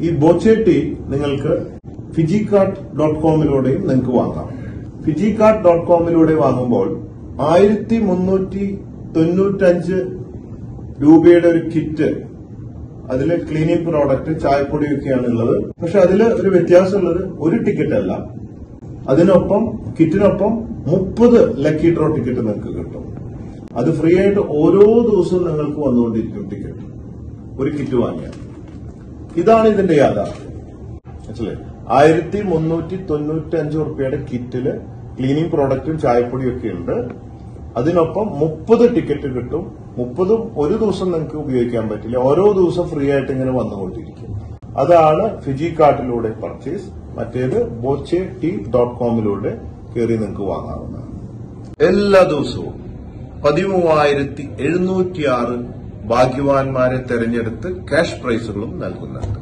ഈ ബോച്ചെ ടീ നിങ്ങൾക്ക് ഫിജികാർട്ട് ഡോട്ട് കോമിലൂടെയും നിങ്ങൾക്ക് വാങ്ങാം ഫിജികാർട്ട് ഡോട്ട് കോമിലൂടെ വാങ്ങുമ്പോൾ ആയിരത്തി മുന്നൂറ്റി തൊണ്ണൂറ്റഞ്ച് രൂപയുടെ ഒരു കിറ്റ് അതില് ക്ലീനിങ് പ്രോഡക്റ്റ് ചായപ്പൊടിയൊക്കെയാണ് ഉള്ളത് പക്ഷെ അതിൽ ഒരു വ്യത്യാസമുള്ളത് ഒരു ടിക്കറ്റ് അല്ല അതിനൊപ്പം കിറ്റിനൊപ്പം മുപ്പത് ലക്കി ഡ്രോ ടിക്കറ്റ് നിങ്ങൾക്ക് കിട്ടും അത് ഫ്രീ ആയിട്ട് ഓരോ ദിവസവും നിങ്ങൾക്ക് വന്നുകൊണ്ടിരിക്കും ടിക്കറ്റ് ഒരു കിറ്റ് വാങ്ങിയാൽ ഇതാണ് ഇതിന്റെ യാഥാർത്ഥ്യം മനസ്സിലായി ആയിരത്തി മുന്നൂറ്റി തൊണ്ണൂറ്റി അഞ്ച് റുപ്യയുടെ കിറ്റില് ക്ലീനിങ് പ്രോഡക്റ്റും ചായപ്പൊടിയും ഒക്കെ ഉണ്ട് അതിനൊപ്പം മുപ്പത് ടിക്കറ്റ് കിട്ടും മുപ്പതും ഒരു ദിവസം നിങ്ങൾക്ക് ഉപയോഗിക്കാൻ പറ്റില്ല ഓരോ ദിവസം ഫ്രീ ആയിട്ട് ഇങ്ങനെ വന്നുകൊണ്ടിരിക്കും അതാണ് ഫിജി കാർട്ടിലൂടെ പർച്ചേസ് മറ്റേത് ബോച്ചെ ടി ഡോട്ട് കോമിലൂടെ കയറി നിങ്ങൾക്ക് വാങ്ങാവുന്നതാണ് എല്ലാ ദിവസവും പതിമൂവായിരത്തി എഴുന്നൂറ്റിയാറ് ഭാഗ്യവാന്മാരെ തെരഞ്ഞെടുത്ത് ക്യാഷ് പ്രൈസുകളും നൽകുന്നുണ്ട്